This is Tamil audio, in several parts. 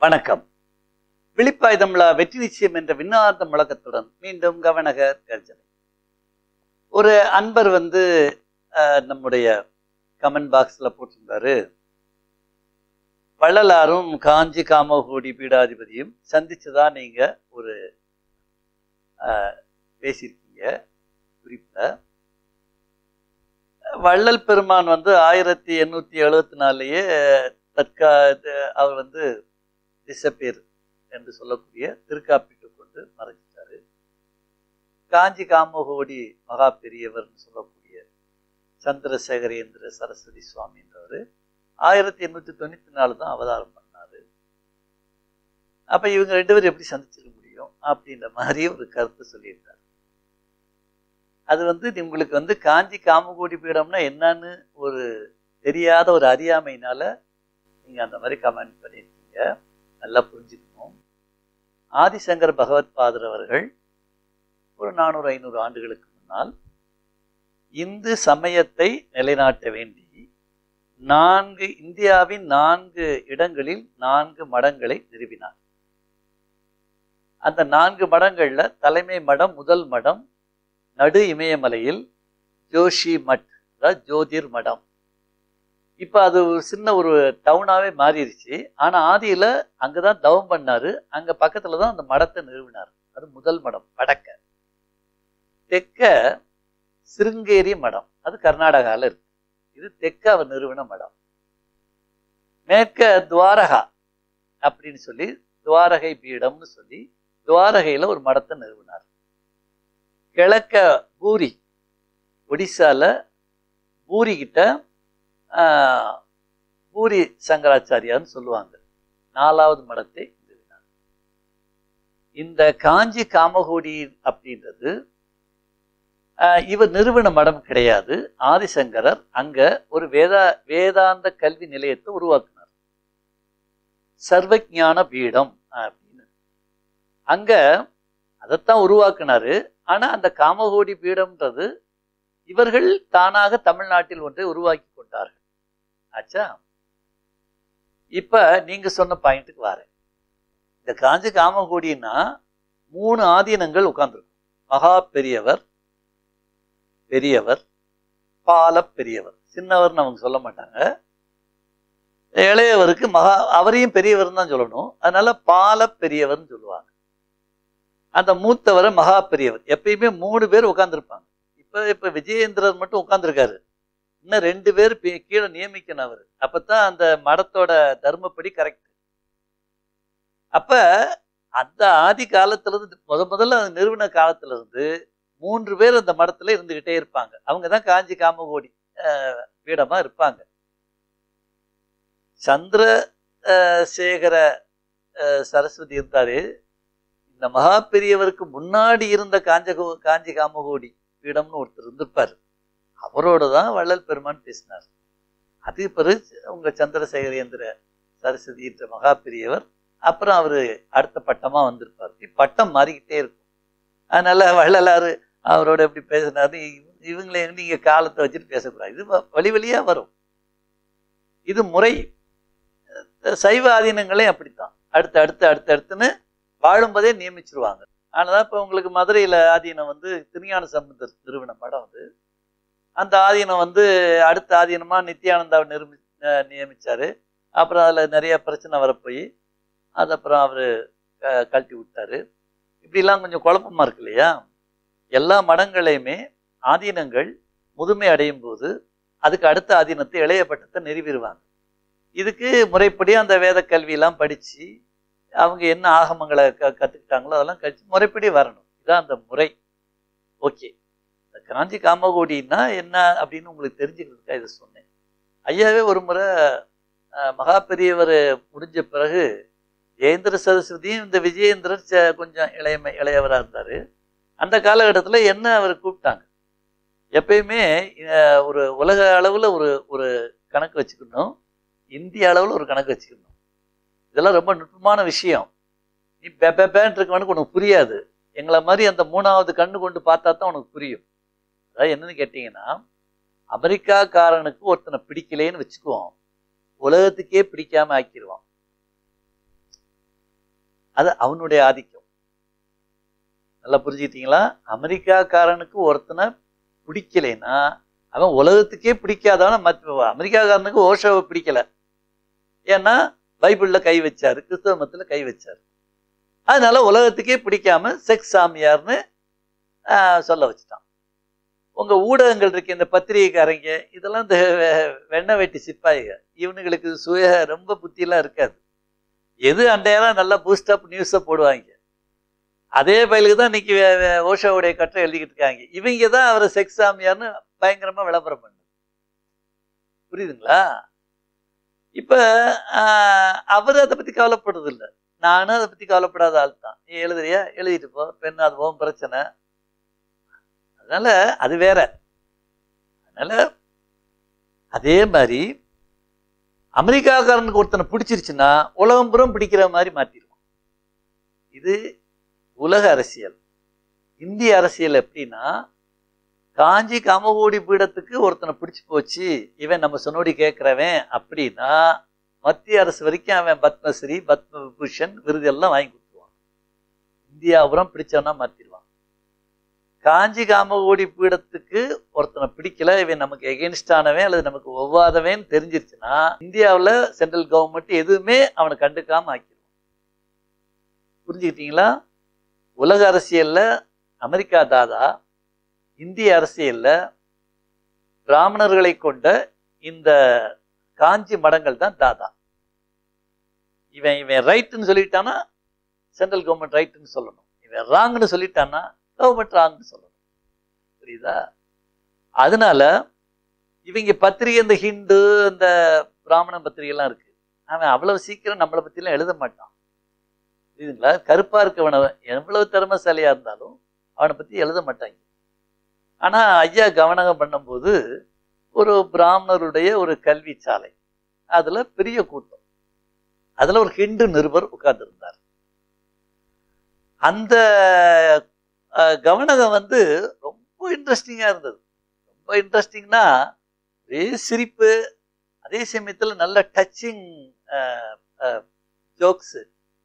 வணக்கம் விழிப்பாய் தமிழா வெற்றி நிச்சயம் என்ற விண்ணார்ந்த முழக்கத்துடன் மீண்டும் கவனகர் கர்ஜனை ஒரு அன்பர் வந்து அஹ், நம்முடைய கமெண்ட் பாக்ஸ்ல போட்டிருந்தாரு வள்ளலாரும் காஞ்சி காமகோடி பீடாதிபதியும் சந்திச்சதா நீங்க ஒரு அஹ், பேசியிருக்கீங்க குறிப்பில் வள்ளல் பெருமான் வந்து ஆயிரத்தி எண்ணூற்றி எழுபத்தி நாலுலேயே தற்கா இது- அவர் வந்து டிசப்பேர் என்று சொல்லக்கூடிய திருக்காப்பிட்டு கொண்டு மறைஞ்சிட்டாரு காஞ்சி காமகோடி மகா பெரியவர்னு சொல்லக்கூடிய சந்திரசேகரேந்திர சரஸ்வதி சுவாமின்றவர் ஆயிரத்தி எண்ணூற்றி தொண்ணூற்றி நாலு தான் அவதாரம் பண்ணாரு அப்போ இவங்க ரெண்டு பேரும் எப்படி சந்திச்சிருக்க முடியும் அப்படின்ற மாதிரி ஒரு கருத்து சொல்லியிருந்தார் அது வந்து உங்களுக்கு வந்து காஞ்சி காமகோடி பீடம்னா என்னன்னு ஒரு தெரியாத ஒரு அறியாமையினால நீங்க அந்த மாதிரி கமெண்ட் பண்ணியிருக்கீங்க நல்லா புரிஞ்சுக்கணும் ஆதிசங்கர் பகவத் பாதர் அவர்கள் ஒரு நானூறு ஐநூறு ஆண்டுகளுக்கு முன்னால் இந்து சமயத்தை நிலைநாட்ட வேண்டி நான்கு இந்தியாவின் நான்கு இடங்களில் நான்கு மடங்களை நிறுவினார் அந்த நான்கு மடங்கள்ல தலைமை மடம் முதல் மடம் நடு இமயமலையில் ஜோஷி மட் அதாவது ஜோதிர் மடம் இப்போ அது ஒரு சின்ன ஒரு டவுனாகவே மாறிடுச்சு ஆனால் ஆதியில் அங்கே தான் தவம் பண்ணாரு அங்கே பக்கத்தில் தான் அந்த மடத்தை நிறுவினார் அது முதல் மடம் வடக்க தெற்க சிருங்கேரி மடம் அது கர்நாடகாவில் இருக்கு இது தெற்க அவர் நிறுவன மடம் மேற்க துவாரகா அப்படின்னு சொல்லி துவாரகை பீடம்னு சொல்லி துவாரகையில் ஒரு மடத்தை நிறுவினார் கிழக்க பூரி ஒடிசால பூரி கிட்ட ஆஹ், பூரி சங்கராச்சாரியார்னு சொல்லுவாங்க நாலாவது மடத்தை நிறுவினார் இந்த காஞ்சி காமகோடி அப்படின்றது ஆஹ், இவர் நிறுவன மடம் கிடையாது ஆதிசங்கரர் அங்க ஒரு வேதா வேதாந்த கல்வி நிலையத்தை உருவாக்கினார் சர்வஞான பீடம் அப்படின்னு அங்க அதைத்தான் உருவாக்குனாரு ஆனா அந்த காமகோடி பீடம்ன்றது இவர்கள் தானாக தமிழ்நாட்டில் ஒன்றை உருவாக்கி கொண்டார்கள் ஆச்சா இப்ப நீங்க சொன்ன பாயிண்ட்டுக்கு வரேன் இந்த காஞ்சி காமகோடின்னா மூணு ஆதீனங்கள் உட்கார்ந்துருக்கும் மகா பெரியவர் பெரியவர் பால பெரியவர் சின்னவர்னு அவங்க சொல்ல மாட்டாங்க இளையவருக்கு மகா அவரையும் பெரியவர் தான் சொல்லணும் அதனால பால பெரியவர்னு சொல்லுவாங்க அந்த மூத்தவரை மகா பெரியவர் எப்பயுமே மூணு பேர் உட்கார்ந்துருப்பாங்க இப்ப இப்ப விஜயேந்திரர் மட்டும் உட்கார்ந்துருக்காரு இன்னும் ரெண்டு பேர் பி- கீழே நியமிக்கணும் அவர் அப்பதான் அந்த மடத்தோட தர்மப்படி கரெக்ட் அப்ப அந்த ஆதி காலத்துல இருந்து முத முதல்ல அந்த நிறுவன காலத்துல இருந்து மூன்று பேர் அந்த மடத்துல இருந்துகிட்டே இருப்பாங்க அவங்க தான் காஞ்சி காமகோடி அஹ், பீடமா இருப்பாங்க சந்திர அஹ், சேகர அஹ், சரஸ்வதி இருந்தாரு இந்த மகா பெரியவருக்கு முன்னாடி இருந்த காஞ்ச காஞ்சி காமகோடி பீடம்னு ஒருத்தர் இருந்திருப்பார் அவரோட தான் வள்ளல் பெருமான் பேசினார் அது பிறகு உங்க சந்திரசேகரேந்திர சரஸ்வதி என்ற மகா பெரியவர் அப்புறம் அவரு அடுத்த பட்டமா வந்திருப்பார் இப்படி பட்டம் மாறிக்கிட்டே இருக்கும் அதனால வள்ளலாறு அவரோட எப்படி பேசினாரு இவ- இவங்களை நீங்க காலத்தை வச்சுட்டு பேசக்கூடாது இது வ- வழி வழியா வரும் இது முறை அஹ் சைவ ஆதீனங்களே அப்படித்தான் அடுத்து அடுத்து அடுத்து அடுத்துன்னு வாழும்போதே நியமிச்சிருவாங்க ஆனால் இப்போ உங்களுக்கு மதுரையில் ஆதீனம் வந்து திருஞான சம்பந்தர் நிறுவன மடம் அது அந்த ஆதீனம் வந்து அடுத்த ஆதீனமாக நித்யானந்தாவை நிரூபி அஹ் நியமிச்சாரு அப்புறம் அதில் நிறைய பிரச்சனை வரப்போய் அது அப்புறம் அவர் கழட்டி விட்டாரு இப்படிலாம் கொஞ்சம் குழப்பமா இருக்கு இல்லையா எல்லா மடங்களையுமே ஆதீனங்கள் முதுமை அடையும் போது அதுக்கு அடுத்த ஆதீனத்தை இளைய பட்டத்தை நிறுவிடுவாங்க இதுக்கு முறைப்படி அந்த வேத கல்வியெல்லாம் படித்து அவங்க என்ன ஆகமங்களை க கற்றுக்கிட்டாங்களோ அதெல்லாம் கழிச்சு முறைப்படி வரணும் இதான் அந்த முறை ஓகே இந்த காஞ்சி காமகோடின்னா என்ன அப்படின்னு உங்களுக்கு தெரிஞ்சுக்கிறதுக்காக இதை சொன்னேன் ஐயாவே ஒரு முறை அஹ், மகா பெரியவர் முடிஞ்ச பிறகு ஜெயேந்திர சரஸ்வதியும் இந்த விஜயேந்திரர் ச- கொஞ்சம் இளையமை இளையவராக இருந்தார் அந்த காலகட்டத்தில் என்ன அவர் கூப்பிட்டாங்க எப்பயுமே அஹ், ஒரு உலக அளவில் ஒரு ஒரு கணக்கு வச்சுக்கணும் இந்திய அளவில் ஒரு கணக்கு வச்சுக்கணும் இதெல்லாம் ரொம்ப நுட்பமான விஷயம் நீ பெப்பேன் இருக்கவனுக்கு உனக்கு புரியாது எங்களை மாதிரி அந்த மூணாவது கண்ணு கொண்டு பார்த்தா தான் உனக்கு புரியும் அதாவது என்னன்னு கேட்டிங்கன்னா அமெரிக்காக்காரனுக்கு ஒருத்தனை பிடிக்கலேன்னு வச்சுக்குவோம் உலகத்துக்கே பிடிக்காம ஆக்கிடுவான் அது அவனுடைய ஆதிக்கம் நல்லா புரிஞ்சுக்கிட்டீங்களா அமெரிக்காக்காரனுக்கு ஒருத்தனை பிடிக்கலைன்னா அவன் உலகத்துக்கே பிடிக்காதவன மற்ற அமெரிக்காக்காரனுக்கு ஓஷோவை பிடிக்கல ஏன்னா பைபிள்ல கை வச்சாரு கிறிஸ்தவ மதத்துல கை வச்சாரு அதனால உலகத்துக்கே பிடிக்காம செக்ஸ் சாமியார்னு ஆஹ், சொல்ல வச்சுட்டான் உங்க ஊடகங்கள் இருக்கு இந்த பத்திரிகைக்காரங்க இதெல்லாம் இந்த வெ- வெண்ணெய் வெட்டி சிப்பாயிக இவனுங்களுக்கு சுய ரொம்ப புத்தியெல்லாம் இருக்காது எது அண்டையெல்லாம் நல்லா பூஸ்டப் நியூஸை போடுவாங்க அதே பயிலுக்கு தான் இன்னைக்கு வே- வே- ஓஷோவுடைய கட்டுரை எழுதிக்கிட்டு இருக்காங்க இவங்க தான் அவரை செக்ஸ் சாமியார்னு பயங்கரமா விளம்பரம் பண்ணு புரியுதுங்களா இப்ப ஆஹ், அவர் அதை பத்தி கவலைப்படுறது இல்லை நானும் அதை பத்தி கவலைப்படாத ஆள் தான் நீ எழுதுறியா எழுதிட்டு போ பெண் அது உன் பிரச்சனை அதனால அது வேற அதனால அதே மாதிரி அமெரிக்காக்காரனுக்கு ஒருத்தனை பிடிச்சிருச்சுன்னா உலகம் புறம் பிடிக்கிற மாதிரி மாத்திடுவான் இது உலக அரசியல் இந்திய அரசியல் எப்படின்னா காஞ்சி காமகோடி பீடத்துக்கு ஒருத்தனை பிடிச்சு போச்சு இவன் நம்ம சொன்னோடி கேட்கிறவன் அப்படின்னா மத்திய அரசு வரைக்கும் அவன் பத்மஸ்ரீ பத்ம விபூஷன் விருது எல்லாம் வாங்கி கொடுத்துருவான் இந்தியாபுரம் பிடிச்சவனா மாத்திடுவான் காஞ்சி காமகோடி பீடத்துக்கு ஒருத்தனை பிடிக்கல இவன் நமக்கு எகென்ஸ்டானவன் அல்லது நமக்கு ஒவ்வாதவன் தெரிஞ்சிருச்சுன்னா இந்தியாவுல சென்ட்ரல் கவர்மெண்ட் எதுவுமே அவனை கண்டுக்காம ஆக்கிடுவான் புரிஞ்சுக்கிட்டீங்களா உலக அரசியல்ல அமெரிக்கா தாதா இந்திய அரசியல்ல பிராமணர்களை கொண்ட இந்த காஞ்சி மடங்கள் தான் தாதா இவன் இவன் ரைட்டுன்னு சொல்லிட்டானா சென்ட்ரல் கவர்மெண்ட் ரைட்டுன்னு சொல்லணும் இவன் ராங்னு சொல்லிட்டானா கவர்மெண்ட் ராங்னு சொல்லணும் புரியுதா அதனால இவங்க பத்திரிகை இந்த ஹிந்து இந்த பிராமண பத்திரிகைலாம் இருக்கு அவன் அவ்வளவு சீக்கிரம் நம்மளை பத்திலாம் எழுத மாட்டான் புரியுதுங்களா கருப்பா இருக்கவனை எவ்வளவு திறமைசாலியா இருந்தாலும் அவனை பத்தி எழுத மாட்டாங்க ஆனா ஐயா கவனம் பண்ணும்போது ஒரு பிராமணருடைய ஒரு கல்வி சாலை அதுல பெரிய கூட்டம் அதுல ஒரு ஹிந்து நிருபர் உட்கார்ந்திருந்தார் அந்த அஹ், கவனகம் வந்து ரொம்ப இன்ட்ரெஸ்டிங்கா இருந்தது ரொம்ப இன்ட்ரெஸ்டிங்னா ஒரே சிரிப்பு அதே சமயத்துல நல்ல டச்சிங் ஜோக்ஸு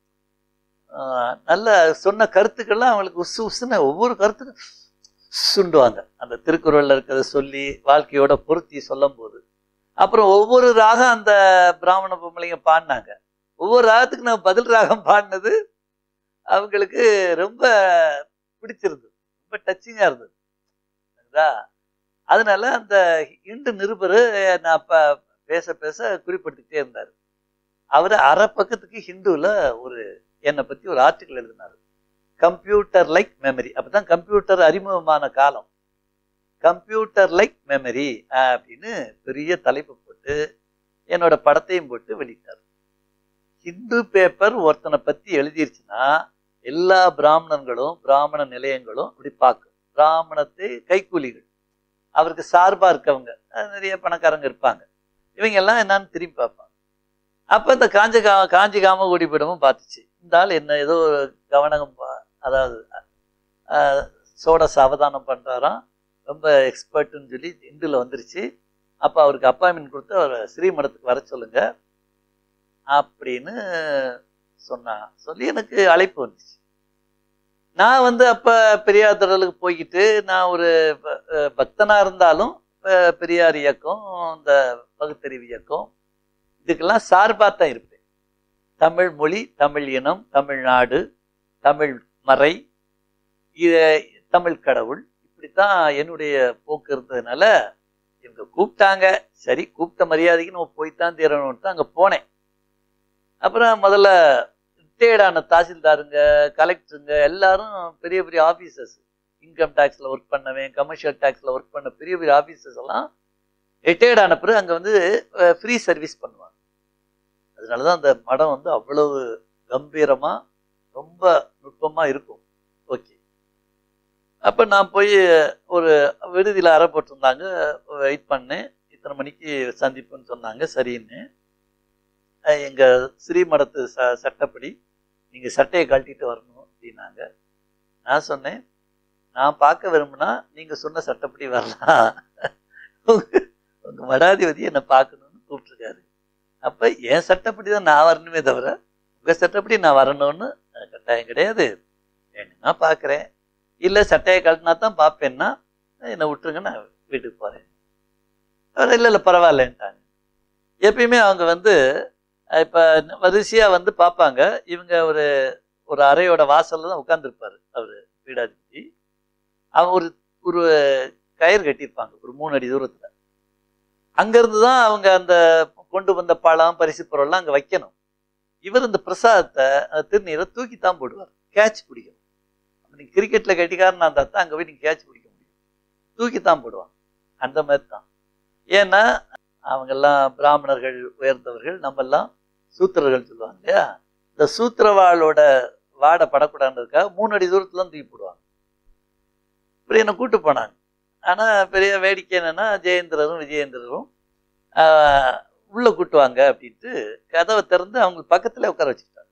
நல்ல சொன்ன கருத்துக்கள்லாம் அவங்களுக்கு உசு உசுன்னு ஒவ்வொரு கருத்துக்கும் சுண்டுவாங்க அந்த திருக்குறள்ல இருக்கிறத சொல்லி வாழ்க்கையோட பொருத்தி சொல்லும் போது அப்புறம் ஒவ்வொரு ராகம் அந்த பிராமண பொம்பளைங்க பாடினாங்க ஒவ்வொரு ராகத்துக்கு நான் பதில் ராகம் பாடினது அவங்களுக்கு ரொம்ப பிடிச்சிருந்தது ரொம்ப டச்சிங்கா இருந்தது சரிங்களா? அதனால அந்த இண்டு நிருபர் நான் அப்ப பேச பேச குறிப்பிட்டுக்கிட்டே இருந்தார் அவர் அரை பக்கத்துக்கு ஹிந்துவில் ஒரு என்னை பத்தி ஒரு ஆர்டிக்கல் எழுதினார் கம்ப்யூட்டர் லைக் மெமரி அப்பதான் கம்ப்யூட்டர் அறிமுகமான காலம் கம்ப்யூட்டர் லைக் மெமரி அப்படின்னு பெரிய தலைப்பு போட்டு என்னோட படத்தையும் போட்டு வெளியிட்டார் ஹிந்து பேப்பர் ஒருத்தனை பத்தி எழுதிருச்சுன்னா எல்லா பிராமணர்களும் பிராமண நிலையங்களும் இப்படி பார்க்கும் பிராமணத்தை கைக்கூலிகள் அவருக்கு சார்பா இருக்கவங்க அஹ் நிறைய பணக்காரங்க இருப்பாங்க இவங்க எல்லாம் என்னன்னு திரும்பி பார்ப்பாங்க அப்ப இந்த காஞ்ச கா காஞ்சி காமகோடி பீடமும் பார்த்துச்சு இந்த ஆள் என்ன ஏதோ ஒரு கவனம் பா- அதாவது அஹ், சோட சாவதானம் பண்றாராம் ரொம்ப எக்ஸ்பர்ட்னு சொல்லி இந்துல வந்துருச்சு அப்போ அவருக்கு அப்பாயின்மெண்ட் கொடுத்து அவரை ஸ்ரீமடத்துக்கு வர சொல்லுங்க அப்படின்னு சொன்னா சொல்லி எனக்கு அழைப்பு வந்துச்சு நான் வந்து அப்ப பெரியார் திடலுக்கு போய்கிட்டு நான் ஒரு ப- அஹ் பக்தனா இருந்தாலும் ப- பெரியார் இயக்கம் இந்த பகுத்தறிவு இயக்கம் இதுக்கெல்லாம் சார்பாக தான் இருப்பேன் தமிழ் மொழி தமிழ் இனம் தமிழ்நாடு தமிழ் மறை இ- தமிழ் கடவுள் இப்படித்தான் என்னுடைய போக்கு இருந்ததுனால இவங்க கூப்பிட்டாங்க சரி கூப்பிட்ட மரியாதைக்கு நம்ம போய்த்தான் தீரணும்னு தான் அங்கே போனேன் அப்புறம் முதல்ல ரிட்டையர்டான தாசில்தாருங்க கலெக்டருங்க எல்லாரும் பெரிய பெரிய ஆஃபீஸர்ஸ் இன்கம் டேக்ஸில் ஒர்க் பண்ணவன் கமர்ஷியல் டேக்ஸில் ஒர்க் பண்ண பெரிய பெரிய ஆஃபீஸர்ஸ் எல்லாம் ரிட்டையர்ட் ஆன பிறகு அங்கே வந்து ஃப்ரீ சர்வீஸ் பண்ணுவாங்க அதனால தான் அந்த மடம் வந்து அவ்வளவு கம்பீரமாக ரொம்ப நுட்பமாக இருக்கும் ஓகே அப்போ நான் போய் ஒரு விடுதியில் அறை போட்டிருந்தாங்க வெயிட் பண்ணேன் இத்தனை மணிக்கு சந்திப்புன்னு சொன்னாங்க சரின்னு அஹ் எங்க ஸ்ரீமடத்து ச சட்டப்படி நீங்க சட்டையை கழட்டிட்டு வரணும் அப்படின்னாங்க நான் சொன்னேன் நான் பார்க்க விரும்புனா நீங்க சொன்ன சட்டப்படி வரலாம் உங்க- உங்க மடாதிபதி என்னை பார்க்கணும்னு கூப்பிட்டுருக்காரு அப்ப என் சட்டப்படி தான் நான் வரணுமே தவிர உங்க சட்டப்படி நான் வரணும்னு கட்டாயம் கிடையாது வேணும்னா பார்க்குறேன் இல்லை சட்டையை கழட்டினா தான் பார்ப்பேன்னா என்னை விட்டுருங்க நான் வீட்டுக்கு போகிறேன் அவர் இல்லை இல்லை பரவாயில்லன்ட்டாங்க எப்பயுமே அவங்க வந்து இப்போ வரிசையாக வந்து பார்ப்பாங்க இவங்க ஒரு ஒரு அறையோட வாசல்ல தான் உட்காந்துருப்பார் அவர் பீடாதிபதி அவங்க ஒரு ஒரு கயிறு கட்டியிருப்பாங்க ஒரு மூணு அடி தூரத்தில் அங்கேருந்து தான் அவங்க அந்த கொண்டு வந்த பழம் பரிசு பொருள்லாம் அங்கே வைக்கணும் இவர் இந்த பிரசாதத்தை அந்த திருநீரை தூக்கி தான் போடுவார் கேட்ச் பிடிக்கணும் நீங்கள் கிரிக்கெட்டில் கட்டிக்காரனா இருந்தால் தான் அங்கே போய் நீங்கள் கேட்ச் பிடிக்க முடியும் தூக்கி தான் போடுவாங்க அந்த மாதிரி தான் ஏன்னா அவங்கெல்லாம் பிராமணர்கள் உயர்ந்தவர்கள் நம்மெல்லாம் சூத்திரர்கள் சொல்லுவாங்க இல்லையா இந்த சூத்திரவாளோட வாடை படக்கூடாதுக்காக மூணு அடி தூரத்துல தான் தூக்கி போடுவாங்க இப்படி என்னை கூட்டு போனாங்க ஆனால் பெரிய வேடிக்கை என்னன்னா ஜெயேந்திரரும் விஜயேந்திரரும் ஆஹ், உள்ள கூட்டுவாங்க அப்படின்ட்டு கதவை திறந்து அவங்க பக்கத்துல உட்கார வச்சுக்கிட்டாங்க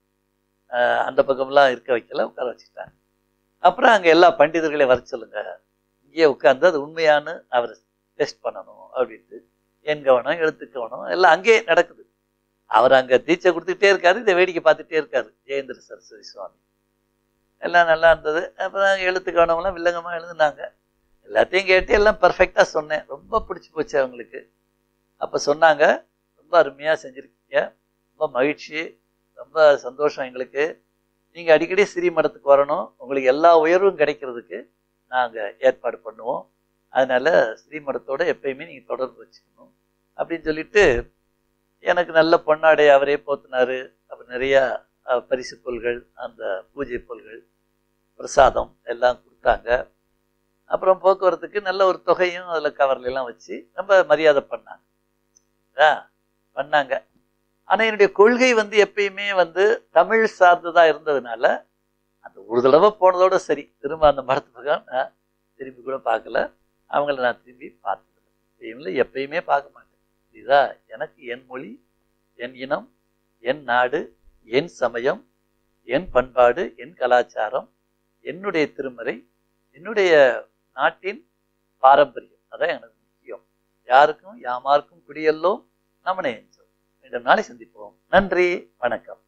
ஆஹ், அந்த பக்கம்லாம் இருக்க வைக்கல உட்கார வச்சுக்கிட்டாங்க அப்புறம் அங்கே எல்லா பண்டிதர்களையும் வர சொல்லுங்க இங்கேயே உட்காந்து அது உண்மையான்னு அவர் டெஸ்ட் பண்ணணும் அப்படின்ட்டு என் கவனம் எழுத்து கவனம் எல்லாம் அங்கேயே நடக்குது அவர் அங்கே தீட்சை கொடுத்துக்கிட்டே இருக்காரு இதை வேடிக்கை பார்த்துட்டே இருக்காரு ஜெயேந்திர சரஸ்வதி சுவாமி எல்லாம் நல்லா இருந்தது அப்புறம் எழுத்து கவனம்லாம் வில்லங்கமாக எழுதுனாங்க எல்லாத்தையும் கேட்டு எல்லாம் பர்ஃபெக்டாக சொன்னேன் ரொம்ப பிடிச்சி போச்சு அவங்களுக்கு அப்போ சொன்னாங்க ரொம்ப அருமையாக செஞ்சுருக்கீங்க ரொம்ப மகிழ்ச்சி ரொம்ப சந்தோஷம் எங்களுக்கு நீங்கள் அடிக்கடி ஸ்ரீமடத்துக்கு வரணும் உங்களுக்கு எல்லா உயர்வும் கிடைக்கிறதுக்கு நாங்கள் ஏற்பாடு பண்ணுவோம் அதனால ஸ்ரீமடத்தோட எப்பயுமே நீங்கள் தொடர்பு வச்சுக்கணும் அப்படின்னு சொல்லிட்டு எனக்கு நல்ல பொன்னாடை அவரே போத்தினாரு அப்புறம் நிறையா அஹ், பரிசு பொருள்கள் அந்த பூஜை பொருள்கள் பிரசாதம் எல்லாம் கொடுத்தாங்க அப்புறம் போக்குவரத்துக்கு நல்ல ஒரு தொகையும் அதில் கவர்ல எல்லாம் வச்சு ரொம்ப மரியாதை பண்ணாங்க ஆ, பண்ணாங்க ஆனால் என்னுடைய கொள்கை வந்து எப்பயுமே வந்து தமிழ் சார்ந்ததாக இருந்ததுனால அந்த ஒரு தடவை போனதோட சரி திரும்ப அந்த மடத்து பக்கம் நான் திரும்பி கூட பார்க்கல அவங்கள நான் திரும்பி பார்த்ததில்லை இவங்கள எப்பயுமே பார்க்க மாட்டேன் இதா எனக்கு என் மொழி என் இனம் என் நாடு என் சமயம் என் பண்பாடு என் கலாச்சாரம் என்னுடைய திருமறை என்னுடைய நாட்டின் பாரம்பரியம் அதான் எனக்கு முக்கியம் யாருக்கும் யாமாருக்கும் குடியெல்லோம் நம்மனை எஞ்சோம் மீண்டும் நாளை சந்திப்போம் நன்றி வணக்கம்